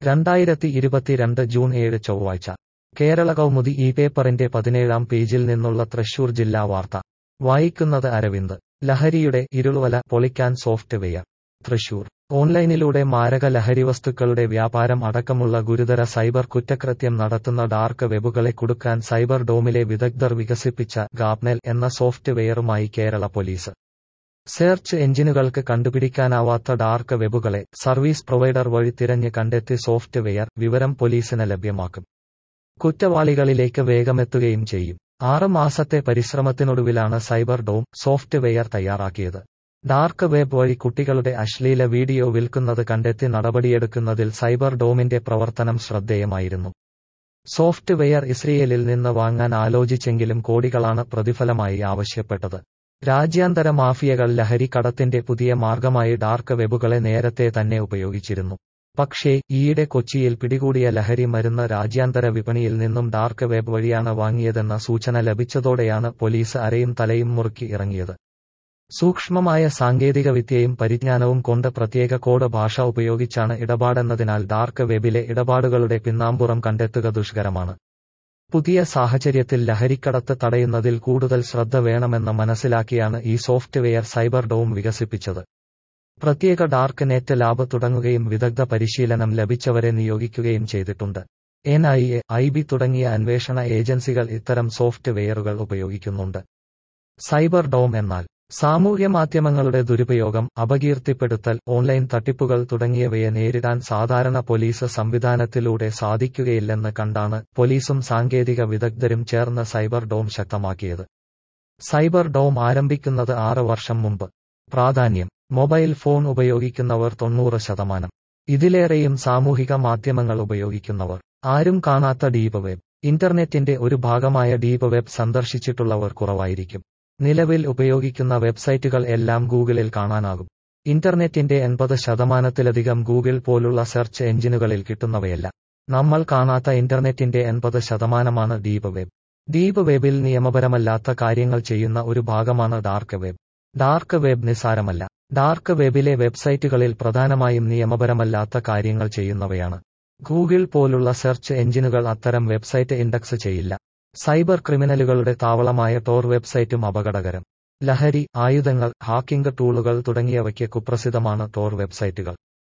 രണ്ടായിരത്തി ഇരുപത്തിരണ്ട് ജൂൺ ഏഴ് ചൊവ്വാഴ്ച കേരള കൗമുദി ഈ പേപ്പറിന്റെ പതിനേഴാം പേജിൽ നിന്നുള്ള തൃശൂർ ജില്ലാ വാർത്ത വായിക്കുന്നത് അരവിന്ദ് ലഹരിയുടെ ഇരുൾവല പൊളിക്കാൻ സോഫ്റ്റ്വെയർ തൃശൂർ ഓൺലൈനിലൂടെ മാരക ലഹരിവസ്തുക്കളുടെ വ്യാപാരം അടക്കമുള്ള ഗുരുതര സൈബർ കുറ്റകൃത്യം നടത്തുന്ന ഡാർക്ക് വെബുകളെ കുടുക്കാൻ സൈബർ ഡോമിലെ വിദഗ്ധർ വികസിപ്പിച്ച ഗാപ്നെൽ എന്ന സോഫ്റ്റ്വെയറുമായി കേരള പോലീസ് സെർച്ച് എഞ്ചിനുകൾക്ക് കണ്ടുപിടിക്കാനാവാത്ത ഡാർക്ക് വെബുകളെ സർവീസ് പ്രൊവൈഡർ വഴി തിരഞ്ഞ് കണ്ടെത്തി സോഫ്റ്റ്വെയർ വിവരം പോലീസിന് ലഭ്യമാക്കും കുറ്റവാളികളിലേക്ക് വേഗമെത്തുകയും ചെയ്യും ആറ് മാസത്തെ പരിശ്രമത്തിനൊടുവിലാണ് സൈബർ ഡോം സോഫ്റ്റ്വെയർ തയ്യാറാക്കിയത് ഡാർക്ക് വെബ് വഴി കുട്ടികളുടെ അശ്ലീല വീഡിയോ വിൽക്കുന്നത് കണ്ടെത്തി നടപടിയെടുക്കുന്നതിൽ സൈബർ ഡോമിന്റെ പ്രവർത്തനം ശ്രദ്ധേയമായിരുന്നു സോഫ്റ്റ്വെയർ ഇസ്രയേലിൽ നിന്ന് വാങ്ങാൻ ആലോചിച്ചെങ്കിലും കോടികളാണ് പ്രതിഫലമായി ആവശ്യപ്പെട്ടത് രാജ്യാന്തര മാഫിയകൾ ലഹരിക്കടത്തിന്റെ പുതിയ മാർഗമായി ഡാർക്ക് വെബുകളെ നേരത്തെ തന്നെ ഉപയോഗിച്ചിരുന്നു പക്ഷേ ഈയിടെ കൊച്ചിയിൽ പിടികൂടിയ ലഹരി മരുന്ന് രാജ്യാന്തര വിപണിയിൽ നിന്നും ഡാർക്ക് വെബ് വഴിയാണ് വാങ്ങിയതെന്ന സൂചന ലഭിച്ചതോടെയാണ് പോലീസ് അരയും തലയും മുറുക്കി ഇറങ്ങിയത് സൂക്ഷ്മമായ സാങ്കേതികവിദ്യയും പരിജ്ഞാനവും കൊണ്ട് പ്രത്യേക കോഡ് ഭാഷ ഉപയോഗിച്ചാണ് ഇടപാടെന്നതിനാൽ ഡാർക്ക് വെബിലെ ഇടപാടുകളുടെ പിന്നാമ്പുറം കണ്ടെത്തുക ദുഷ്കരമാണ് പുതിയ സാഹചര്യത്തിൽ ലഹരിക്കടത്ത് തടയുന്നതിൽ കൂടുതൽ ശ്രദ്ധ വേണമെന്ന് മനസ്സിലാക്കിയാണ് ഈ സോഫ്റ്റ്വെയർ സൈബർ ഡോം വികസിപ്പിച്ചത് പ്രത്യേക ഡാർക്ക് നെറ്റ് ലാബ് തുടങ്ങുകയും വിദഗ്ധ പരിശീലനം ലഭിച്ചവരെ നിയോഗിക്കുകയും ചെയ്തിട്ടുണ്ട് N I A I B തുടങ്ങിയ അന്വേഷണ ഏജൻസികൾ ഇത്തരം സോഫ്റ്റ്വെയറുകൾ ഉപയോഗിക്കുന്നുണ്ട് സൈബർ ഡോം എന്നാൽ സാമൂഹ്യ മാധ്യമങ്ങളുടെ ദുരുപയോഗം അപകീർത്തിപ്പെടുത്തൽ ഓൺലൈൻ തട്ടിപ്പുകൾ തുടങ്ങിയവയെ നേരിടാൻ സാധാരണ പോലീസ് സംവിധാനത്തിലൂടെ സാധിക്കുകയില്ലെന്ന് കണ്ടാണ് പോലീസും സാങ്കേതിക വിദഗ്ധരും ചേർന്ന് സൈബർ ഡോം ശക്തമാക്കിയത് സൈബർ ഡോം ആരംഭിക്കുന്നത് ആറ് വർഷം മുമ്പ് പ്രാധാന്യം മൊബൈൽ ഫോൺ ഉപയോഗിക്കുന്നവർ തൊണ്ണൂറ് ശതമാനം ഇതിലേറെയും സാമൂഹിക മാധ്യമങ്ങൾ ഉപയോഗിക്കുന്നവർ ആരും കാണാത്ത ഡീപ് വെബ് ഇന്റർനെറ്റിന്റെ ഒരു ഭാഗമായ ഡീപ് വെബ് സന്ദർശിച്ചിട്ടുള്ളവർ കുറവായിരിക്കും നിലവിൽ ഉപയോഗിക്കുന്ന വെബ്സൈറ്റുകൾ എല്ലാം ഗൂഗിളിൽ കാണാനാകും ഇന്റർനെറ്റിന്റെ എൺപത് ശതമാനത്തിലധികം ഗൂഗിൾ പോലുള്ള സെർച്ച് എഞ്ചിനുകളിൽ കിട്ടുന്നവയല്ല നമ്മൾ കാണാത്ത ഇന്റർനെറ്റിന്റെ എൺപത് ശതമാനമാണ് ഡീപ് വെബ് ഡീപ് വെബിൽ നിയമപരമല്ലാത്ത കാര്യങ്ങൾ ചെയ്യുന്ന ഒരു ഭാഗമാണ് ഡാർക്ക് വെബ് ഡാർക്ക് വെബ് നിസാരമല്ല ഡാർക്ക് വെബിലെ വെബ്സൈറ്റുകളിൽ പ്രധാനമായും നിയമപരമല്ലാത്ത കാര്യങ്ങൾ ചെയ്യുന്നവയാണ് ഗൂഗിൾ പോലുള്ള സെർച്ച് എഞ്ചിനുകൾ അത്തരം വെബ്സൈറ്റ് ഇൻഡെക്സ് ചെയ്യില്ല സൈബർ ക്രിമിനലുകളുടെ താവളമായ ടോർ വെബ്സൈറ്റും അപകടകരം ലഹരി ആയുധങ്ങൾ ഹാക്കിംഗ് ടൂളുകൾ തുടങ്ങിയവയ്ക്ക് കുപ്രസിദ്ധമാണ് ടോർ വെബ്സൈറ്റുകൾ